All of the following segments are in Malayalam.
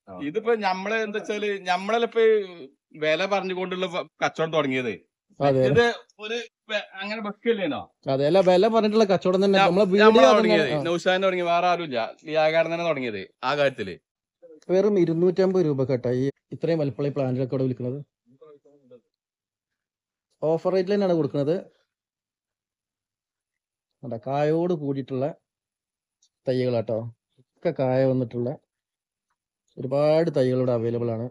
ഇതിപ്പോ ഞമ്മള് എന്താ വെച്ചാല് ഞമ്മളിപ്പോ വില പറഞ്ഞുകൊണ്ടുള്ള പ- കച്ചവടം തുടങ്ങിയത് അതെ ഇത് ഒരു വെ- അങ്ങനെ വെക്കില്ലേനോ അതെ അല്ല വില പറഞ്ഞിട്ടുള്ള കച്ചവടം തന്നെ ഞ- നമ്മളെ നമ്മളാ വീഡിയോ തുടങ്ങിയത് നൗഷാൻ തുടങ്ങി വേറെ ആരുമില്ല ലിയാകാരൻ തന്നെ തുടങ്ങിയത് ആ കാര്യത്തില് വെറും ഇരുന്നൂറ്റമ്പത് രൂപ കേട്ടോ ഈ ഇത്രയും വലിപ്പമുള്ള ഈ പ്ലാന്റിലൊക്കെ ഇവിടെ വിൽക്കുന്നത് ഓഫർ റേറ്റിൽ തന്നെയാണ് കൊടുക്കുന്നത് കണ്ടോ, കായോട് കൂടിയിട്ടുള്ള തൈകൾ കേട്ടോ ഒക്കെ കായ വന്നിട്ടുള്ള ഒരുപാട് തൈകൾ ഇവിടെ അവൈലബിൾ ആണ്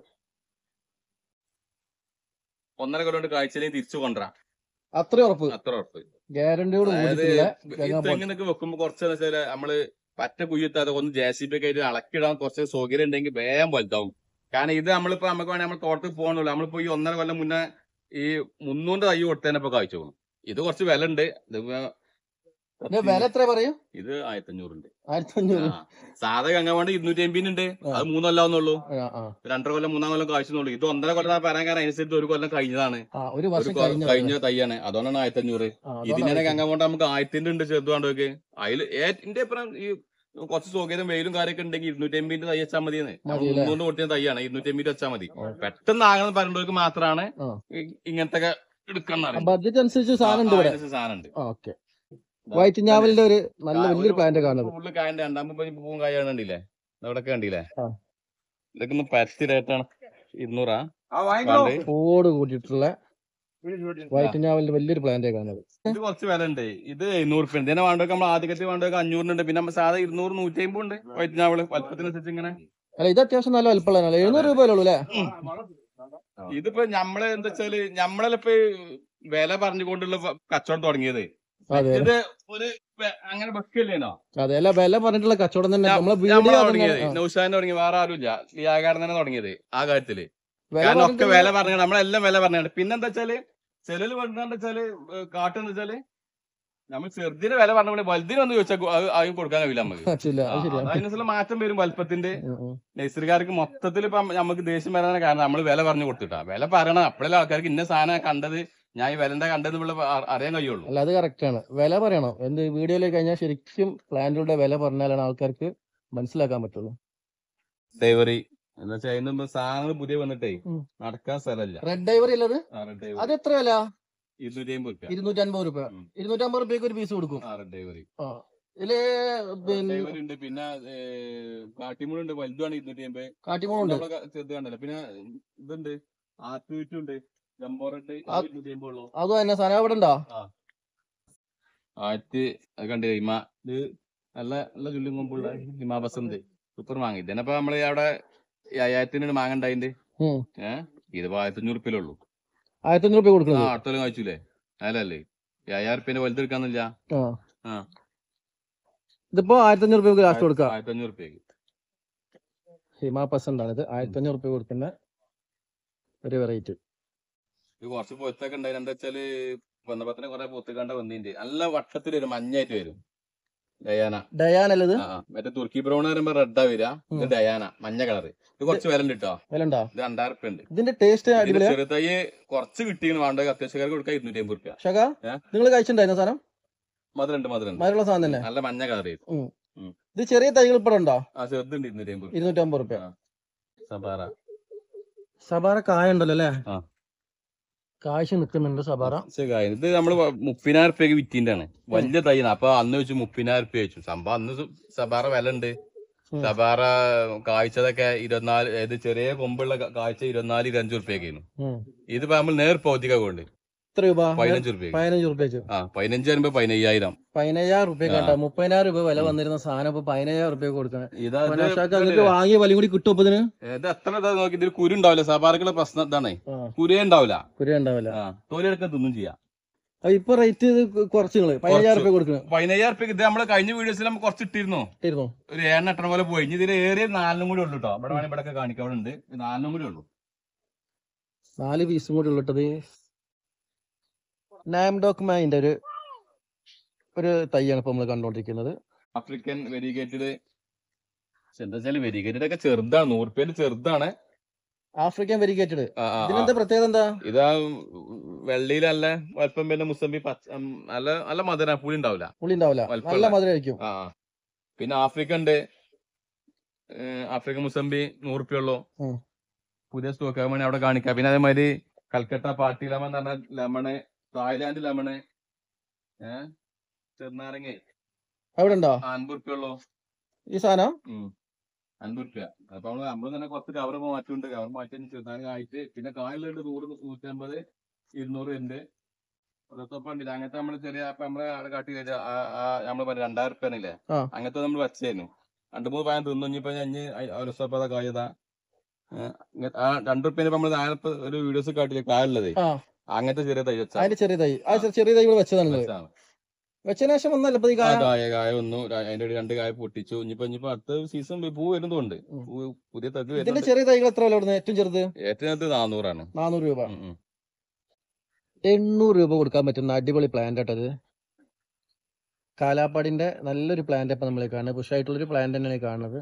ഒന്നര കൊല്ലം കൊണ്ട് കാഴ്ചയിലേക്ക് തിരിച്ചു കൊണ്ടുവരാം അത്ര ഉറപ്പ് അത്ര ഉറപ്പ് ഗ്യാരണ്ടിയോട് അതായത് കൂടിയിട്ടുള്ള ഈ തെങ്ങാ പോ- തെങ്ങിനൊക്കെ വെക്കുമ്പോ കുറച്ച് വെച്ചാല് നമ്മള് പറ്റ കുയ്യത്താതെ ഒന്ന് ജെ സി ബി ഒക്കെ ആയിട്ട് അളക്കിടാൻ കുറച്ച് സൗകര്യം ഉണ്ടെങ്കിൽ വേഗം വലുതാവും കാരണം ഇത് നമ്മളിപ്പോ നമുക്ക് വേണമെങ്കിൽ നമ്മൾ തോട്ടത്തിൽ പോകണല്ലോ നമ്മളിപ്പോ ഈ ഒന്നര കൊല്ലം മുന്നേ ഈ മുന്നൂറ് തൈ കൊടുത്തതിനെ ഇപ്പൊ കാഴ്ച പോകും ഇത് കുറച്ച് വില ഉണ്ട് ഇത് ഇതിന്റെ വില എത്ര പറയും ഇത് ആയിരത്തി അഞ്ഞൂറുണ്ട് ആയിരത്തി അഞ്ഞൂറ് സാധാ ഗംഗാവാണ്ട് ഇരുന്നൂറ്റി എൺപതിന് ഉണ്ട് അത് മൂന്നല്ലാവുന്നുള്ളൂ ആ, ആ. രണ്ടര കൊല്ലം മൂന്നാം കൊല്ലം കാഴ്ചന്നുള്ളൂ ഇത് ഒന്നര കൊല്ലം പറയാൻ കാരണം അനുസരിച്ച് ഒരു കൊല്ലം കഴിഞ്ഞതാണ് ആ ഒരു ഒരു വർഷം കൊ- കഴിഞ്ഞ കഴിഞ്ഞ തൈയാണ് അതുകൊണ്ടാണ് ആയിരത്തി അഞ്ഞൂറ് ഇതിനെ ഗംഗാവോണ്ട് നമുക്ക് ആയിരത്തിന്റെ ഉണ്ട് ചെറുതുകൊണ്ടൊക്കെ അതില് എന്റെ അപ്പുറം ഈ കുറച്ച് സൗകര്യം വെയിലും കാര്യമൊക്കെ ഉണ്ടെങ്കിൽ ഇരുന്നൂറ്റി എൺപതിന്റെ തൈ വെച്ചാൽ മതി മതി അല്ലേ? മുന്നൂറ് കൊട്ടിയ തൈയാണ് ഇരുന്നൂറ്റി എൺപത് വെച്ചാൽ മതി ആ. പെട്ടെന്ന് ആകണം പറയുന്നവർക്ക് മാത്രമാണ് ആ. ഇങ്ങനത്തെ എടുക്കണം ബഡ്ജറ്റ് അനുസരിച്ച് സാധനം ഉണ്ട് ഇവിടെ സാധനം ഉണ്ട് ഓക്കെ വൈറ്റ് ഞാവലിന്റെ ഒരു നല്ല വലിയൊരു പ്ലാന്റ് കാണുന്നത് ഫുള്ള് കായന്റെ രണ്ടാമത് പൂവും കായാണ് കണ്ടില്ലേ അവിടെ കണ്ടില്ലേ ആ. ഇതൊക്കെ ഒന്ന് പരത്തി റേറ്റാണ് ഇരുന്നൂറാ പൂവോട് കൂടിയിട്ടുള്ള വൈറ്റ് ഞാവലിന്റെ വലിയൊരു പ്ലാന്റ് കാണുന്നത് ഇത് കുറച്ച് വില ഉണ്ട് ഇത് എഴുന്നൂറ് റുപ്യ ഇതിനെ വേണ്ടൊക്കെ നമ്മൾ ആദ്യത്തെ വേണ്ടൊക്കെ അഞ്ഞൂറിനുണ്ട് പിന്നെ നമ്മൾ സാധാ ഇരുന്നൂറ് നൂറ്റി അമ്പത് ഉണ്ട് വൈറ്റ് ഞാവള് വലുപ്പത്തിനനുസരിച്ച് ഇങ്ങനെ അല്ല ഇത് അത്യാവശ്യം നല്ല വലിപ്പമുള്ളതാണ് എഴുന്നൂറ് രൂപ ഉള്ളൂ അല്ലേ ഇതിപ്പോ നമ്മള് എന്താ വെച്ചാല് ഞമ്മളിപ്പോ വില പറഞ്ഞുകൊണ്ടുള്ള പ- കച്ചവടം തുടങ്ങിയത് അതെ ഇത് ഒരു വെ- അങ്ങനെ വെക്കില്ലേനോ അതെ അല്ല വില പറഞ്ഞിട്ടുള്ള കച്ചവടം തന്നെ ഞ- നമ്മളെ നമ്മളാ വീഡിയോ തുടങ്ങിയത് നൗഷാൻ തുടങ്ങി വേറെ ആരുമില്ല ലിയാകാരൻ തന്നെ തുടങ്ങിയത് ആ കാര്യത്തില് വില കാരണം ഒക്കെ പറഞ്ഞിട്ടുള്ള- വില പറഞ്ഞു നമ്മളെല്ലാം വില പറഞ്ഞാണ് പിന്നെന്താ വെച്ചാല് ചിലര് പറഞ്ഞാന്ന് വെച്ചാല് കാട്ടെന്ന് വെച്ചാല് നമ്മൾ ചെറുതിന് വില പറഞ്ഞ പോലെ വലുതിനൊന്ന് ചോദിച്ചാൽ അത് അതിന് കൊടുക്കാൻ കഴിയില്ല നമുക്ക് പറ്റില്ല അത് ശരിയാ അതിനനുസരിച്ചുള്ള മാറ്റം വരും വലുപ്പത്തിന്റെ ഉം, ഉം. നഴ്സറിക്കാർക്ക് മൊത്തത്തിൽ ഇപ്പൊ നമുക്ക് ദേഷ്യം വരാൻ കാരണം നമ്മൾ വില പറഞ്ഞു കൊടുത്തിട്ടാ വില പറയണം അപ്പോഴല്ലേ ആൾക്കാർക്ക് ഇന്ന സാധനം കണ്ടത് ഞാൻ ഈ വിലന്റെ കണ്ടത് എന്നുള്ള അ- അറിയാൻ കഴിയുള്ളൂ അല്ല അത് കറക്റ്റ് ആണ് വില പറയണം എന്ത് വീഡിയോയിലേക്ക് കഴിഞ്ഞാൽ ശരിക്കും പ്ലാന്റുകളുടെ വില പറഞ്ഞാലാണ് ആൾക്കാർക്ക് മനസ്സിലാക്കാൻ പറ്റുള്ളൂ ഡൈവറി എന്ന് വെച്ചാൽ അതിന് മുമ്പ് സാധനങ്ങൾ പുതിയ വന്നിട്ടേ ഉം. നടക്കാൻ സ്ഥലമില്ല റെഡ് ഡൈവറി ഉള്ളത് ആ, red dairy. അത് എത്ര വില ഇരുന്നൂറ്റി അമ്പത് റുപ്യ ഇരുന്നൂറ്റി അൻപത് രൂപ ഉം. ഇരുന്നൂറ്റി അമ്പത് രൂപയ്ക്ക് ഒരു പീസ് കൊടുക്കും ആ റെഡ് ഡൈവറി ആ ഇതില് പിന്നെ ഡൈവറി ഉണ്ട് പിന്നെ കാട്ടിമുളുണ്ട് വലുതാണ് ഇരുന്നൂറ്റി അമ്പത് കാട്ടിമോളുണ്ട് നമ്മളെ ക- ചെറുത് കണ്ടല്ലോ പിന്നെ ഇതുണ്ട് ആർട്ട് ഉണ്ട് ജംബോ റെഡ് ആ- ഇരുന്നൂറ്റി അമ്പത് ഉള്ളൂ അതും തന്നെ സാധനം അവിടെ ഉണ്ടോ ആയിരത്തി അത് കണ്ടില്ലേ ഹിമ ഇത് നല്ല നല്ല ചുല്ലും കൊമ്പുള്ള ഹിമ ബസന്ത് സൂപ്പർ മാങ്ങ ഇതിനപ്പോ നമ്മള് അവിടെ ഈ അയ്യായിരത്തിന് മാങ്ങ ഉണ്ടായിണ്ട് ഉം. ഏഹ് ഇതിപ്പോ ആയിരത്തി അഞ്ഞൂറ് റുപ്യല്ലേ ആയിരത്തി അഞ്ഞൂറ് രൂപ ആ കൊടുക്കുന്നത് അടുത്തോളം കഴിച്ചൂലേ അല്ലല്ലേ ഈ അയ്യായിരം റുപ്യന്റെ വലുതെടുക്കാന്നില്ല ആ ആ. ഇതിപ്പോ ആയിരത്തി അഞ്ഞൂറ് രൂപ ലാസ്റ്റ് കൊടുക്കാം ആയിരത്തി അഞ്ഞൂറ് റുപ്യക്ക് ഹിമ പസന്ത് ആണ് ഇത് ആയിരത്തി അഞ്ഞൂറ് രൂപ കൊടുക്കുന്ന ഒരു വെറൈറ്റി ഇത് കുറച്ച് പൊത്തൊക്കെ ഉണ്ടായി എന്താ വെച്ചാല് വന്നപ്പത്തിന് കുറെ പൊത്ത് കണ്ട വന്നിന്റെ നല്ല വട്ടത്തിൽ വരും മഞ്ഞായിട്ട് വരും ഡയാന ഡയാൻ അല്ലത് ആ, ആ. മറ്റേ തുർക്കി ബ്രൗൺ വരുമ്പോ റെഡാ വരിക ഇത് ഉം. ഡയാന മഞ്ഞ കളറ് ഇത് കുറച്ച് വില ഉണ്ട് കേട്ടോ വില ഉണ്ടോ ഇത് രണ്ടായിരം റുപ്യ ഉണ്ട് ഇതിന്റെ ടേസ്റ്റ് ഇതിന്റെ അടിപൊളിയാ ചെറുതായി കുറച്ച് കിട്ടിയെന്ന് വേണ്ട അത്യാവശ്യക്കാർക്ക് കൊടുക്കാൻ ഇരുന്നൂറ്റി അമ്പത് റുപ്യ ഷക ഏ? നിങ്ങൾ കഴിച്ചിട്ടുണ്ടായിരുന്ന സാധനം മധുരണ്ട് മധുരണ്ട് മധുരമുള്ള സാധനം തന്നെ നല്ല മഞ്ഞ കളർ ഇത് ചെറിയ തൈകൾ ഇപ്പോൾ ഉണ്ടോ ആ ചെറുതുണ്ട് ഇരുന്നൂറ്റി അമ്പത് ഇരുന്നൂറ്റി അമ്പത് റുപ്യ ആ. സബാറ സബാറ കായ ഉണ്ടല്ലോ അല്ലേ ആ. കാഴ്ച നിൽക്കുന്നുണ്ട് സബാറ പക്ഷേ കാര്യം ഇത് നമ്മള് മുപ്പതിനായിരം റുപ്യക്ക് വിറ്റിന്റെ ആണ് വലിയ തൈയാണ് അപ്പൊ അന്ന് വെച്ച് മുപ്പതിനായിരം റുപ്യ വെച്ചു സംഭവം അന്ന് സു- സബാറ വില ഉണ്ട് ഉം. സബാറ കാഴ്ചതൊക്കെ ഇരുപത്തിനാല് ഏത് ചെറിയ കൊമ്പുള്ള ക- കാഴ്ച ഇരുപത്തിനാല് ഇരുപത്തഞ്ച് റുപ്യക്കായിരുന്നു ഉം. ഇതിപ്പോ നമ്മൾ നേർ പൗതിക കൊണ്ട് എത്ര രൂപ പതിനഞ്ച് റുപ്യക്ക് പതിനഞ്ച് റുപ്യ വെച്ച് ആ പതിനഞ്ച് വരുമ്പോ പതിനയ്യായിരം പതിനയ്യായിരം റുപ്യ ആ. കേട്ടോ മുപ്പതിനായിരം രൂപ വില ഉം. വന്നിരുന്ന സാധനം ഇപ്പൊ പതിനയ്യായിരം റുപ്യ കൊടുക്കണം ഇതാ ഇത് ഷാക്ക് നിങ്ങൾക്ക് വാങ്ങിയ വലിയ കൂടി കിട്ടും അപ്പൊ ഇതിന് ഇത് എത്ര ഇതാ നോക്കി ഇതിൽ കുരു ഉണ്ടാവില്ല സബാറക്കുള്ള പ്രശ്നം ഇതാണ് ആ, കുരേ ഉണ്ടാവില്ല കുരി ഉണ്ടാവില്ല ആ തോലെടുക്കാൻ തിന്നും ചെയ്യാം അപ്പൊ ഇപ്പൊ റേറ്റ് കുറച്ച് നിങ്ങള് പതിനയ്യായിരം റുപ്യ കൊടുക്കണം പതിനയ്യായിരം റുപ്യക്ക് ഇത് നമ്മള് കഴിഞ്ഞ വീഡിയോസിൽ നമ്മൾ കുറച്ച് ഇട്ടിരുന്നു ഇട്ടിരുന്നു ഒരു ഏഴെണ്ണ എട്ടണ പോലെ പോയി ഇനി ഇതിൽ ഏറിയ നാലിനും കൂടി ഉള്ളു കേട്ടോ ഇവിടെ വേണമെങ്കിൽ ഇവിടെ ഒക്കെ കാണിക്കാം അവിടെ ഉണ്ട് ഇത് നാലിനും കൂടി ഉള്ളു നാല് പീസും കൂടി ഉള്ളിട്ടത് നാംഡോക്മാന്റെ ഒരു ഒരു തൈയാണ് ഇപ്പൊ നമ്മൾ കണ്ടോണ്ടിരിക്കുന്നത് ആഫ്രിക്കൻ വെരിഗേറ്റഡ് എന്താ വെച്ചാല് വെരിഗേറ്റഡ് ഒക്കെ ചെറുതാണ് നൂറ് പേര് ചെറുതാണ് ആഫ്രിക്കൻ വെരിഗേറ്റഡ് ആ, ആ, ആ. ഇതിനെന്താ പ്രത്യേകത എന്താ ഇതാ വെള്ളിയിൽ നല്ല വലുപ്പം പിന്നെ മുസമ്പി പച്ച ഉം, നല്ല നല്ല മധുര പുളി ഉണ്ടാവില്ല പുളി ഉണ്ടാവില്ല വലിപ്പമുള്ള. നല്ല മധുരമായിരിക്കും ആ ആ. പിന്നെ ആഫ്രിക്ക ഉണ്ട് ആഫ്രിക്കൻ മുസംബി നൂറുപ്യ ഉള്ളൂ ഉം. പുതിയ സ്റ്റോക്ക് വേണമെങ്കിൽ അവിടെ കാണിക്കാം പിന്നെ അതേമാതിരി കൽക്കട്ട പാർട്ടി ലെമൺ എന്ന് പറഞ്ഞ ലെമണ് തായ്ലാന്റ് ലെമണ് ഏഹ് ചെറുനാരങ്ങ അവിടെ ഉണ്ടോ അൻപത് റുപ്യ ഉള്ളൂ ഈ സാധനം അൻപത് റുപ്യ അപ്പൊ നമ്മള് നമ്മള് തന്നെ കുറച്ച് കവർ മാറ്റുണ്ട് കവർ മാറ്റി ചെറുനാരങ്ങ ആയിട്ട് പിന്നെ കായലുണ്ട് നൂറ് നൂറ്റമ്പത് ഇരുന്നൂറ് ഉണ്ട് ഉണ്ട് അങ്ങനത്തെ നമ്മള് ചെറിയ അപ്പൊ നമ്മളെ അവിടെ കാട്ടി കഴിഞ്ഞാൽ നമ്മള് പറഞ്ഞ രണ്ടായിരം റുപ്യന്നില്ലേ ആ. അങ്ങനത്തെ നമ്മൾ വച്ചായിരുന്നു രണ്ടു മൂന്ന് പായം തിന്നു ഇനിയിപ്പോ ഞാൻ ഒരുസപ്പത കായതാ ആ രണ്ടു റുപ്യന് നമ്മള് താഴെ ഇപ്പൊ ഒരു വീഡിയോസ് കാട്ടില്ലേ കായുള്ളത് ആ അങ്ങനത്തെ ചെറിയ തൈ വെച്ചാ അതിന്റെ ചെറിയ തൈ ആ ചെ- ചെറിയ തൈ ഇവിടെ വെച്ചതാണ് വെച്ചാണ്. വെച്ചതിന് ശേഷം വന്നല്ല ഇപ്പൊ ഈ ആ കായ കായ കായ വന്നു ര- അതിന്റെ ഒരു രണ്ട് കായ പൊട്ടിച്ചു ഇനിയിപ്പോ ഇനിയിപ്പോ അടുത്ത സീസൺ പൂ വരുന്നതുകൊണ്ട് ഉം. പൂ പുതിയ തഗ് ഇതിന്റെ വരുന്നുണ്ട് ചെറിയ തൈകൾ എത്ര വില ഇവിടുന്ന് ഏറ്റവും ചെറുത് ഏറ്റവും അടുത്ത് നാനൂറാണ് നാനൂറ് രൂപ ഉം, ഉം. എണ്ണൂറ് രൂപ കൊടുക്കാൻ പറ്റുന്ന അടിപൊളി പ്ലാന്റ് ആട്ടത് കാലാപ്പാടിന്റെ നല്ലൊരു പ്ലാന്റ് ഇപ്പൊ നമ്മൾ കാണുന്നത് ബുഷായിട്ടുള്ളൊരു പ്ലാന്റ് തന്നെയാണ് ഈ കാണുന്നത്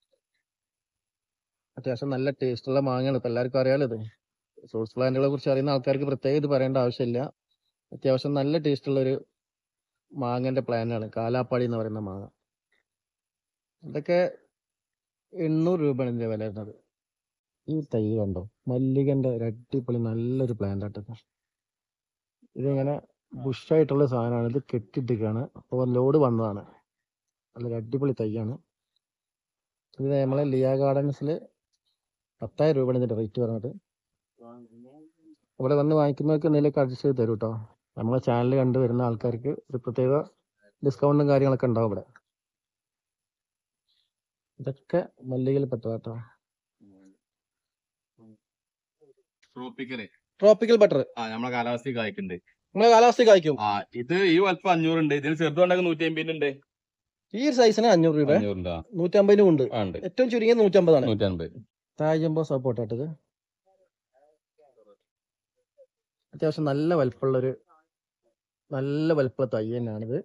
അത്യാവശ്യം നല്ല ടേസ്റ്റ് ഉള്ള മാങ്ങയാണ് ഇപ്പൊ എല്ലാവർക്കും അറിയാലോ ഇത് ഫ്രൂട്ട്സ് പ്ലാന്റുകളെ കുറിച്ച് അറിയുന്ന ആൾക്കാർക്ക് പ്രത്യേകം ഇത് പറയേണ്ട ആവശ്യമില്ല അത്യാവശ്യം നല്ല ടേസ്റ്റ് ഉള്ള ഒരു മാങ്ങന്റെ പ്ലാന്റ് ആണ് കാലാപ്പാടി എന്ന് പറയുന്ന മാങ്ങ ഇതൊക്കെ എണ്ണൂറ് രൂപയാണ് ഇതിന്റെ വില വരുന്നത് ഈ തൈ കണ്ടോ മല്ലികന്റെ ഒരു അടിപൊളി നല്ലൊരു പ്ലാന്റ് ആട്ടത് ഇതിങ്ങനെ ബുഷായിട്ടുള്ള സാധനമാണ് ഇത് കെട്ടിട്ടിരിക്കുകയാണ് അപ്പോൾ ലോഡ് വന്നതാണ് നല്ലൊരു അടിപൊളി തൈയാണ് ഇത് നമ്മളെ ലിയ ഗാർഡൻസിൽ പത്തായിരം രൂപയാണ് ഇതിന്റെ റേറ്റ് പറഞ്ഞത് ഇവിടെ വന്ന് വാങ്ങിക്കുന്നവർക്ക് എന്തെങ്കിലുമൊക്കെ അഡ്ജസ്റ്റ് ചെയ്ത് തരും കേട്ടോ നമ്മളെ ചാനൽ കണ്ടു വരുന്ന ആൾക്കാർക്ക് ഒരു പ്രത്യേക ഡിസ്കൗണ്ടും കാര്യങ്ങളൊക്കെ ഉണ്ടാവും ഇവിടെ ഇതൊക്കെ മല്ലികയിൽ പെട്ടതാ കേട്ടോ ട്രോപ്പിക്കല് ട്രോപ്പിക്കൽ ബട്ടർ ആ നമ്മളെ കാലാവസ്ഥ കായ്ക്കുന്നുണ്ട് നമ്മളെ കാലാവസ്ഥ കായ്ക്കും ആ ഇത് ഈ വലുപ്പം അഞ്ഞൂറുണ്ട് ഇതിന് ചെറുതുണ്ടെങ്കിൽ നൂറ്റി അമ്പതിന് ഉണ്ട് ഈ ഒരു സൈസിന് അഞ്ഞൂറ് രൂപ അഞ്ഞൂറുണ്ട് ആ നൂറ്റമ്പതിനും ഉണ്ട് ആ, ഉണ്ട് ഏറ്റവും ചുരുങ്ങിയത് നൂറ്റമ്പതാണ് നൂറ്റി അൻപത് താഴമ്പോ സപ്പോർട്ട് ആട്ടത് അത്യാവശ്യം നല്ല വലിപ്പമുള്ളൊരു നല്ല വലിപ്പമുള്ള തൈ തന്നെയാണിത്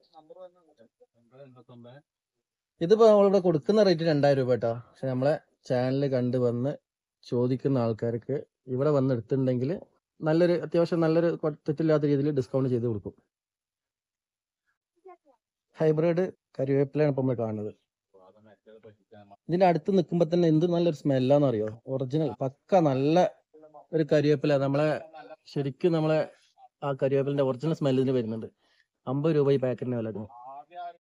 ഇതിപ്പോ നമ്മളിവിടെ കൊടുക്കുന്ന റേറ്റ് രണ്ടായിരം രൂപ കേട്ടോ പക്ഷെ നമ്മളെ ചാനൽ കണ്ട് വന്ന് ചോദിക്കുന്ന ആൾക്കാർക്ക് ഇവിടെ വന്ന് എടുത്തിട്ടുണ്ടെങ്കിൽ നല്ലൊരു അത്യാവശ്യം നല്ലൊരു കൊ- തെറ്റില്ലാത്ത രീതിയിൽ ഡിസ്കൗണ്ട് ചെയ്ത് കൊടുക്കും ഹൈബ്രിഡ് കരിവേപ്പിലാണ് ഇപ്പൊ നമ്മൾ കാണുന്നത് ഇതിന്റെ അടുത്ത് നിൽക്കുമ്പോ തന്നെ എന്ത് നല്ലൊരു സ്മെല്ലാന്ന് അറിയോ ഒറിജിനൽ പക്ക നല്ല ഒരു കരിവേപ്പില നമ്മളെ ശരിക്കും നമ്മളെ ആ കരിവേപ്പിലിന്റെ ഒറിജിനൽ സ്മെല്ല് ഇതിന് വരുന്നുണ്ട് അമ്പത് രൂപ ഈ പാക്കറ്റിന് വില ഇതിന്